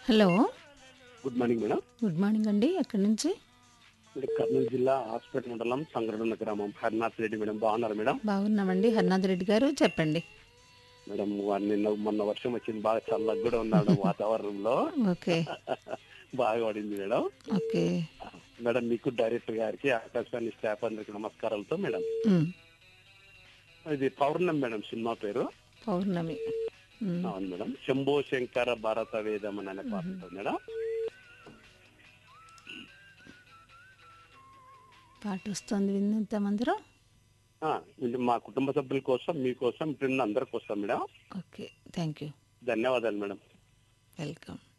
hello good morning madam good morning అండి ఎక్కడి నుంచి ఇది కర్నూలు జిల్లా హాస్పిటల్ మండలం సంగరడున్న గ్రామం హరినాథ్ రెడ్డి మేడం బాగున్నారు మేడం బాగున్నామండి హర్నాథ్ రెడ్డి గారు చెప్పండి మేడం వాడు నిన్న మొన్న వర్షం వచ్చింది బాగా చల్లగా కూడా ఉన్నాడు వాతావరణంలో ఓకే బాగా పడింది మేడం ఓకే మేడం మీకు డైరెక్టర్ గారికి ఆకాశవాణి స్టాఫ్ అందరికి నమస్కారాలతో మేడం ఉమ్, ఇది పౌర్ణమి మేడం సినిమా పేరు పౌర్ణమి ఉమ్, అవును మేడం శంభో శంకర భారత వేదం అని అనే పాట ఉంటుంది మేడం పాట వస్తుంది విందామందరం ఆ, ఇది మా కుటుంబ సభ్యుల కోసం మీకోసం ఇప్పుడు అందరి కోసం మేడం ఓకే థ్యాంక్ యూ ధన్యవాదాలు మేడం వెల్కమ్